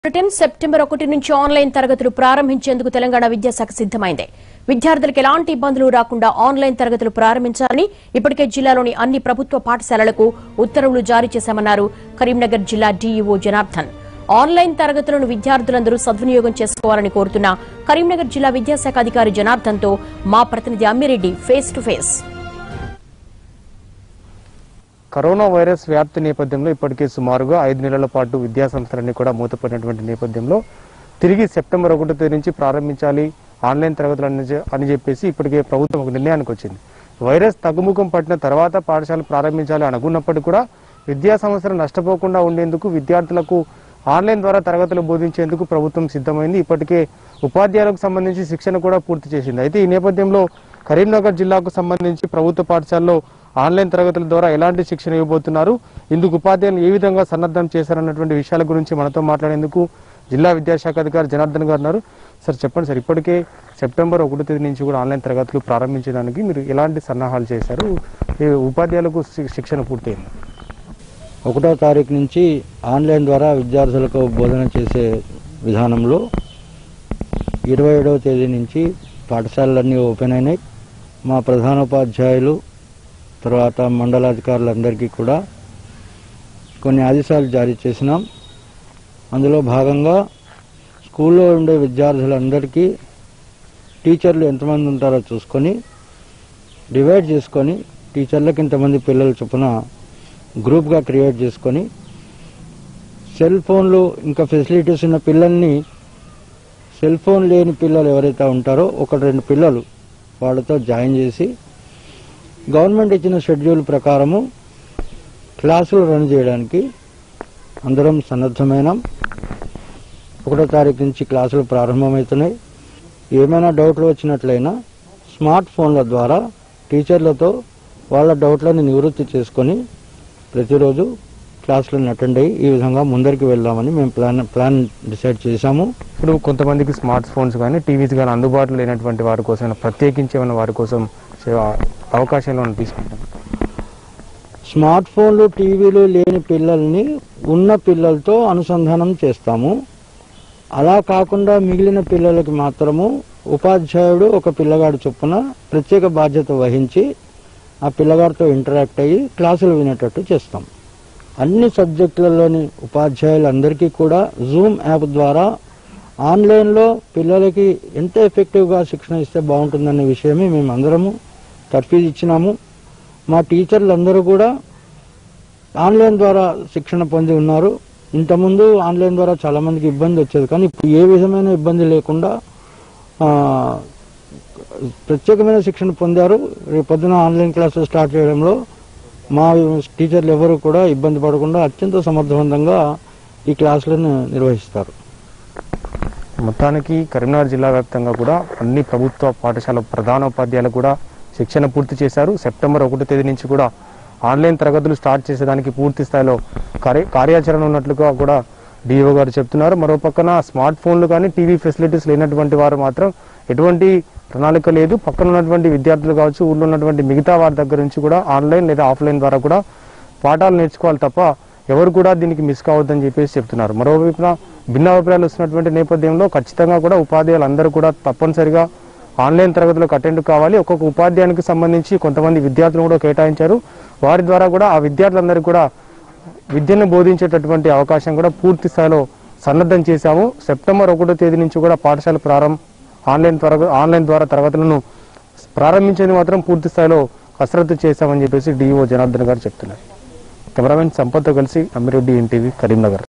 Britain September ఒకటి నుంచి online తరగతులు ప్రారంభించేందుకు తెలంగాణ విద్యాశాఖ సిద్దమైంది విద్యార్థులకు ఎలాంటి ఇబ్బందులు రాకుండా ఆన్లైన్ తరగతులు ప్రారంభించాలని ఇప్పటికే జిల్లాలోని అన్ని ప్రభుత్వ పాఠశాలలకు ఉత్తర్వులు జారీ చేశామన్నారు కరీంనగర్ జిల్లా డీఈఓ జనార్దన్ ఆన్లైన్ తరగతులను విద్యార్థులందరూ సద్వినియోగం చేసుకోవాలని కోరుతున్న కరీంనగర్ జిల్లా విద్యాశాఖ అధికారి జనార్దన్తో మా ప్రతినిధి Ammireddy face to face corona virus వ్యాప్తి నేపథ్యంలో ఇప్పటికే సుమారుగా ఐదు నెలల పాటు విద్యా సంస్థలన్నీ కూడా మూతపడినటువంటి నేపథ్యంలో తిరిగి సెప్టెంబర్ ఒకటో తేదీ నుంచి ప్రారంభించాలి ఆన్లైన్ తరగతులు అని చె- అని చెప్పేసి ఇప్పటికే ప్రభుత్వం ఒక నిర్ణయానికి వచ్చింది వైరస్ తగ్గుముఖం పట్టిన తర్వాత పాఠశాలలు ప్రారంభించాలి అనుకున్నప్పటికీ కూడా విద్యా సంస్థలు నష్టపోకుండా ఉండేందుకు విద్యార్థులకు ఆన్లైన్ ద్వారా తరగతులు బోధించేందుకు ప్రభుత్వం సిద్ధమైంది ఇప్పటికే ఉపాధ్యాయులకు సంబంధించి శిక్షణ కూడా పూర్తి చేసింది అయితే ఈ నేపథ్యంలో కరీంనగర్ జిల్లాకు సంబంధించి ప్రభుత్వ పాఠశాలలో ఆన్లైన్ తరగతుల ద్వారా ఎలాంటి శిక్షణ ఇవ్వబోతున్నారు ఇందుకు ఉపాధ్యాయులు ఏ విధంగా సన్నద్ధం చేశారన్నటువంటి విషయాల గురించి మనతో మాట్లాడేందుకు జిల్లా విద్యాశాఖ అధికారి జనార్దన్ గారు ఉన్నారు సార్ చెప్పండి సార్ ఇప్పటికే సెప్టెంబర్ ఒకటో తేదీ నుంచి కూడా ఆన్లైన్ తరగతులు ప్రారంభించడానికి మీరు ఎలాంటి సన్నాహాలు చేశారు ఈ ఉపాధ్యాయులకు శి- శిక్షణ పూర్తయింది ఒకటో తారీఖు నుంచి ఆన్లైన్ ద్వారా విద్యార్థులకు బోధన చేసే విధానంలో ఇరవై ఏడవ తేదీ నుంచి పాఠశాలలన్నీ ఓపెన్ అయినాయి మా ప్రధానోపాధ్యాయులు తర్వాత మండలాధికారులందరికీ కూడా కొన్ని ఆదేశాలు జారీ చేసినాం అందులో భాగంగా స్కూల్లో ఉండే విద్యార్థులందరికీ టీచర్లు ఎంతమంది ఉంటారో చూసుకొని డివైడ్ చేసుకొని టీచర్లకు ఇంతమంది పిల్లలు చొప్పున గ్రూప్గా క్రియేట్ చేసుకొని సెల్ ఫోన్లు ఇంకా ఫెసిలిటీస్ ఉన్న పిల్లల్ని సెల్ ఫోన్ లేని పిల్లలు ఎవరైతే ఉంటారో ఒక రెండు పిల్లలు వాళ్ళతో జాయిన్ చేసి గవర్నమెంట్ ఇచ్చిన షెడ్యూల్ ప్రకారము క్లాసులు రన్ చేయడానికి అందరం సన్నద్ధమైనాం ఒకటో తారీఖు నుంచి క్లాసులు ప్రారంభమవుతున్నాయి ఏమైనా డౌట్లు వచ్చినట్లయినా స్మార్ట్ ఫోన్ల ద్వారా టీచర్లతో వాళ్ళ డౌట్లను నివృత్తి చేసుకొని ప్రతిరోజు క్లాసులను అటెండ్ అయ్యి ఈ విధంగా ముందరికి వెళ్దామని మేము ప్లాన్ ప్లాన్ డిసైడ్ చేశాము ఇప్పుడు కొంతమందికి స్మార్ట్ ఫోన్స్ కానీ టీవీస్ కానీ అందుబాటులో లేనటువంటి వారి కోసం ఏమైనా ప్రత్యేకించి ఏమైనా వారి కోసం సేవ అవకాశాలు ఏమైనా తీసుకుంటాం స్మార్ట్ ఫోన్లు టీవీలు లేని పిల్లల్ని ఉన్న పిల్లలతో అనుసంధానం చేస్తాము అలా కాకుండా మిగిలిన పిల్లలకి మాత్రము ఉపాధ్యాయుడు ఒక పిల్లగాడు చొప్పున ప్రత్యేక బాధ్యత వహించి ఆ పిల్లగాడితో ఇంటరాక్ట్ అయ్యి క్లాసులు వినేటట్టు చేస్తాం అన్ని సబ్జెక్టులలోని ఉపాధ్యాయులందరికీ కూడా జూమ్ యాప్ ద్వారా ఆన్లైన్లో పిల్లలకి ఎంత ఎఫెక్టివ్గా శిక్షణ ఇస్తే బాగుంటుందనే విషయమే మేము అందరము తర్ఫీదు ఇచ్చినాము మా టీచర్లు అందరూ కూడా ఆన్లైన్ ద్వారా శిక్షణ పొంది ఉన్నారు ఇంతకుముందు ఆన్లైన్ ద్వారా చాలా మందికి ఇబ్బంది వచ్చేది కానీ ఇప్పుడు ఏ విధమైన ఇబ్బంది లేకుండా ఆ, ప్రత్యేకమైన శిక్షణ పొందారు రేపు పొద్దున ఆన్లైన్ క్లాసెస్ స్టార్ట్ చేయడంలో మా టీచర్లు ఎవరు కూడా ఇబ్బంది పడకుండా అత్యంత సమర్థవంతంగా ఈ క్లాసులను నిర్వహిస్తారు మొత్తానికి కరీంనగర్ జిల్లా వ్యాప్తంగా కూడా అన్ని ప్రభుత్వ పాఠశాల ప్రధానోపాధ్యాయులు కూడా శిక్షణ పూర్తి చేశారు సెప్టెంబర్ ఒకటో తేదీ నుంచి కూడా ఆన్లైన్ తరగతులు స్టార్ట్ చేసేదానికి పూర్తి స్థాయిలో కార్య కార్యాచరణ ఉన్నట్లుగా కూడా డిఓ గారు చెప్తున్నారు మరో పక్కన స్మార్ట్ ఫోన్లు కానీ టీవీ ఫెసిలిటీస్ లేనటువంటి వారు మాత్రం ఎటువంటి ప్రణాళిక లేదు పక్కన ఉన్నటువంటి విద్యార్థులు కావచ్చు ఊళ్ళో ఉన్నటువంటి మిగతా వారి దగ్గర నుంచి కూడా ఆన్లైన్ లేదా ఆఫ్లైన్ ద్వారా కూడా పాఠాలు నేర్చుకోవాలి తప్ప ఎవరు కూడా దీనికి మిస్ కావద్దని చెప్పేసి చెప్తున్నారు మరోవైపున భిన్న అభిప్రాయాలు వస్తున్నటువంటి నేపథ్యంలో ఖచ్చితంగా కూడా ఉపాధ్యాయులు అందరూ కూడా తప్పనిసరిగా ఆన్లైన్ తరగతులకు అటెండ్ కావాలి ఒక్కొక్క ఉపాధ్యాయునికి సంబంధించి కొంతమంది విద్యార్థులు కూడా కేటాయించారు వారి ద్వారా కూడా ఆ విద్యార్థులందరికీ కూడా విద్యను బోధించేటటువంటి అవకాశం కూడా పూర్తి స్థాయిలో సన్నద్ధం చేశాము సెప్టెంబర్ ఒకటో తేదీ నుంచి కూడా పాఠశాల ప్రారంభం ఆన్లైన్ తరగ ఆన్లైన్ ద్వారా తరగతులను ప్రారంభించేది మాత్రం పూర్తి స్థాయిలో కసరత్తు చేశామని చెప్పేసి డిఓ జనార్దన్ గారు చెప్తున్నారు కెమెరామెన్ సంపత్తో కలిసి అమ్మిరెడ్డి ఎన్టీవీ కరీంనగర్